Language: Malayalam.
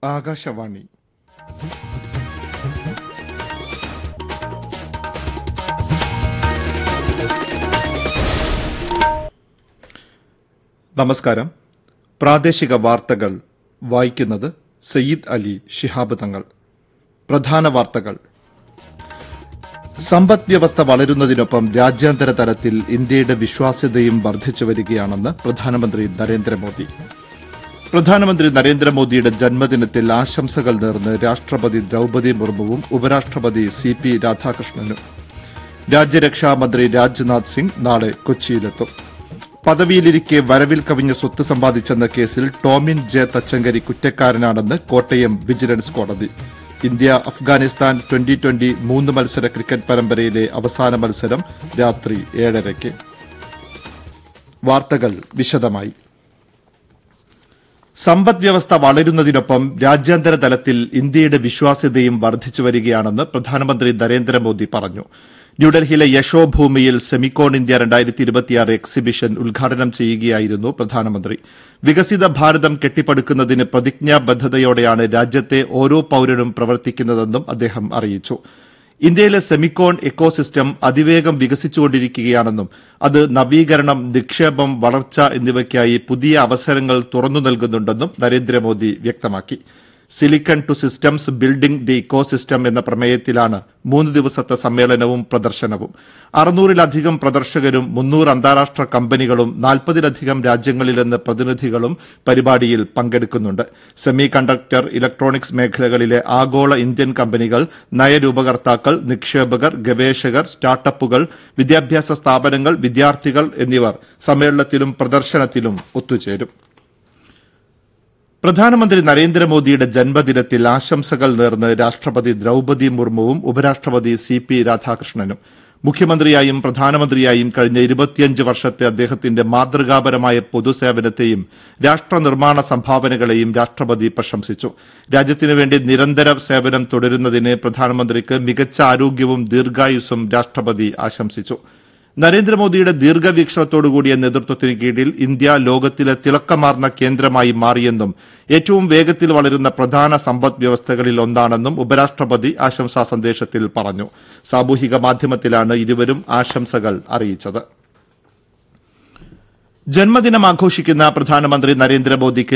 ആകാശവാണി നമസ്കാരം പ്രാദേശിക വാർത്തകൾ വായിക്കുന്നത് സയ്യിദ് അലി ശിഹാബ് തങ്ങൾ പ്രധാന വാർത്തകൾ സമ്പദ് വ്യവസ്ഥ വളരുന്നതിനൊപ്പം രാജ്യാന്തര തലത്തിൽ ഇന്ത്യയുടെ വിശ്വാസ്യതയും വർദ്ധിച്ചു വരികയാണെന്ന് പ്രധാനമന്ത്രി നരേന്ദ്രമോദി പ്രധാനമന്ത്രി നരേന്ദ്രമോദിയുടെ ജന്മദിനത്തിൽ ആശംസകൾ നേർന്ന് രാഷ്ട്രപതി ദ്രൌപതി മുർമുവും ഉപരാഷ്ട്രപതി സി പി രാധാകൃഷ്ണനും രാജ്യരക്ഷാ മന്ത്രി രാജ്നാഥ് സിംഗ് നാളെ കൊച്ചിയിലെത്തും പദവിയിലിരിക്കെ വരവിൽ കവിഞ്ഞ സ്വത്ത് സമ്പാദിച്ചെന്ന കേസിൽ ടോമിൻ ജെ തച്ചങ്കരി കുറ്റക്കാരനാണെന്ന് കോട്ടയം വിജിലൻസ് കോടതി ഇന്ത്യ അഫ്ഗാനിസ്ഥാൻ ട്വന്റി ട്വന്റി മൂന്ന് മത്സര ക്രിക്കറ്റ് പരമ്പരയിലെ അവസാന മത്സരം രാത്രി ഏഴരയ്ക്ക് വാർത്തകൾ വിശദമായി സമ്പദ് വ്യവസ്ഥ വളരുന്നതിനൊപ്പം രാജ്യാന്തര തലത്തിൽ ഇന്ത്യയുടെ വിശ്വാസ്യതയും വർദ്ധിച്ചു വരികയാണെന്ന് പ്രധാനമന്ത്രി നരേന്ദ്രമോദി പറഞ്ഞു ന്യൂഡൽഹിയിലെ യശോഭൂമിയിൽ സെമിക്കോൺ ഇന്ത്യ രണ്ടായിരത്തി ഇരുപത്തിയാറ് എക്സിബിഷൻ ഉദ്ഘാടനം ചെയ്യുകയായിരുന്നു പ്രധാനമന്ത്രി വികസിത ഭാരതം കെട്ടിപ്പടുക്കുന്നതിന് പ്രതിജ്ഞാബദ്ധതയോടെയാണ് രാജ്യത്തെ ഓരോ പൌരനും പ്രവർത്തിക്കുന്നതെന്നും അദ്ദേഹം അറിയിച്ചു ഇന്ത്യയിലെ സെമിക്കോൺ എക്കോസിസ്റ്റം അതിവേഗം വികസിച്ചുകൊണ്ടിരിക്കുകയാണെന്നും അത് നവീകരണം നിക്ഷേപം വളർച്ച എന്നിവയ്ക്കായി പുതിയ അവസരങ്ങൾ തുറന്നു നൽകുന്നുണ്ടെന്നും നരേന്ദ്രമോദി വ്യക്തമാക്കി silicon to systems building the ecosystem എന്ന പ്രമേയത്തിലാണ് മൂന്ന് ദിവസത്തെ സമ്മേളനവും പ്രദർശനവും അറുന്നൂറിലധികം പ്രദർശകരും മുന്നൂറ് അന്താരാഷ്ട്ര കമ്പനികളും നാൽപ്പതിലധികം രാജ്യങ്ങളിൽ നിന്ന് പ്രതിനിധികളും പരിപാടിയിൽ പങ്കെടുക്കുന്നുണ്ട് സെമി കണ്ടക്ടർ ഇലക്ട്രോണിക്സ് മേഖലകളിലെ ആഗോള ഇന്ത്യൻ കമ്പനികൾ നയരൂപകർത്താക്കൾ നിക്ഷേപകർ ഗവേഷകർ സ്റ്റാർട്ടപ്പുകൾ വിദ്യാഭ്യാസ സ്ഥാപനങ്ങൾ വിദ്യാർത്ഥികൾ എന്നിവർ സമ്മേളനത്തിലും പ്രദർശനത്തിലും ഒത്തുചേരും പ്രധാനമന്ത്രി നരേന്ദ്രമോദിയുടെ ജന്മദിനത്തിൽ ആശംസകൾ നേർന്ന് രാഷ്ട്രപതി ദ്രൌപതി മുർമുവും ഉപരാഷ്ട്രപതി സി പി രാധാകൃഷ്ണനും മുഖ്യമന്ത്രിയായും പ്രധാനമന്ത്രിയായും കഴിഞ്ഞ ഇരുപത്തിയഞ്ച് വർഷത്തെ അദ്ദേഹത്തിന്റെ മാതൃകാപരമായ പൊതുസേവനത്തെയും രാഷ്ട്ര നിർമ്മാണ സംഭാവനകളെയും രാഷ്ട്രപതി പ്രശംസിച്ചു രാജ്യത്തിനുവേണ്ടി നിരന്തര സേവനം തുടരുന്നതിന് പ്രധാനമന്ത്രിക്ക് മികച്ച ആരോഗ്യവും ദീർഘായുസ്സും രാഷ്ട്രപതി ആശംസിച്ചു നരേന്ദ്രമോദിയുടെ ദീർഘവീക്ഷണത്തോടുകൂടിയ നേതൃത്വത്തിന് കീഴിൽ ഇന്ത്യ ലോകത്തിലെ തിളക്കമാർന്ന കേന്ദ്രമായി മാറിയെന്നും ഏറ്റവും വേഗത്തിൽ വളരുന്ന പ്രധാന സമ്പദ് വ്യവസ്ഥകളിൽ ഒന്നാണെന്നും ഉപരാഷ്ട്രപതി ആശംസാ സന്ദേശത്തിൽ പറഞ്ഞു സാമൂഹിക മാധ്യമത്തിലാണ് ഇരുവരും ആശംസകൾ അറിയിച്ചത് ജന്മദിനം ആഘോഷിക്കുന്ന പ്രധാനമന്ത്രി നരേന്ദ്രമോദിക്ക്